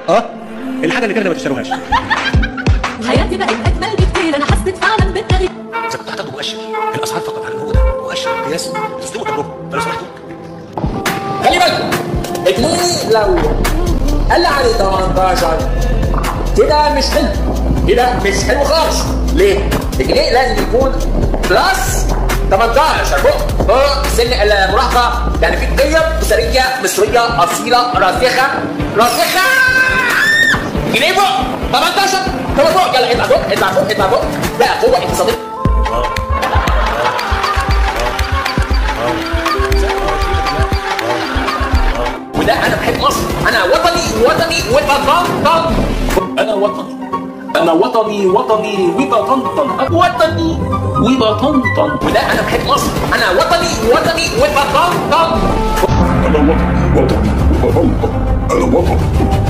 اه الحاجه اللي كده ما تشتروهاش حياتي بقت اجمل بكتير انا حسيت فعلا بالتغيير اذا كنت هتاخدوا مؤشر الاسعار فقط على هو ده مؤشر قياس تصدموا التجربه فلو سمحتوا خلي بالك الجنيه لو قل عليه 18 كده مش حلو كده مش حلو خالص ليه؟ الجنيه لازم يكون بلس 18 فوق فوق سن المراهقه يعني في قيم اسريه مصريه اصيله راسخه راسخه جنيه فوق 18 طب فوق يلا اطلع فوق اطلع فوق اطلع فوق لا قوه اقتصاديه وده انا بحب مصر انا وطني وطني وبطنطن انا وطني انا وطني وطني وبطنطن وطني وبطنطن وده انا بحب مصر انا وطني وطني وبطنطن أنا وطني وطني وبطنطن أنا وطني